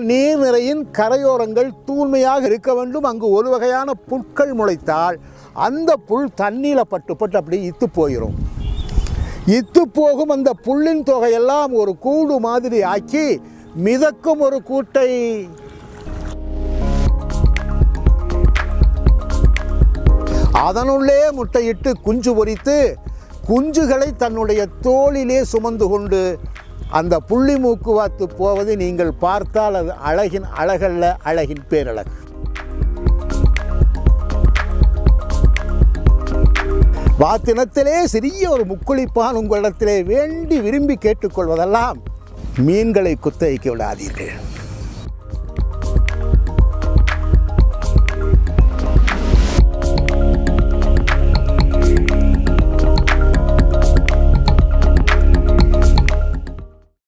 நீர்நிறையின் கரையோரங்கள் தூய்மையாக இருக்க வேண்டும் அங்கு ஒரு வகையான புற்கள் முளைத்தால் அந்த புல் தண்ணியில் பட்டு பட்டு அப்படியே இத்து போயிடும் இத்து போகும் அந்த புல்லின் தொகையெல்லாம் ஒரு கூடு மாதிரி ஆக்கி மிதக்கும் ஒரு கூட்டை அதனுள்ளே முட்டையிட்டு குஞ்சு பொரித்து குஞ்சுகளை தன்னுடைய தோளிலே சுமந்து கொண்டு அந்த புள்ளி மூக்குவாத்து போவது நீங்கள் பார்த்தால் அது அழகின் அழகல்ல அழகின் பேரழகு வாத்தினத்திலே சிறிய ஒரு முக்குளிப்பான் உங்களிடத்திலே வேண்டி விரும்பி கேட்டுக்கொள்வதெல்லாம் மீன்களை குத்தகைக்கு விடாதீர்கள்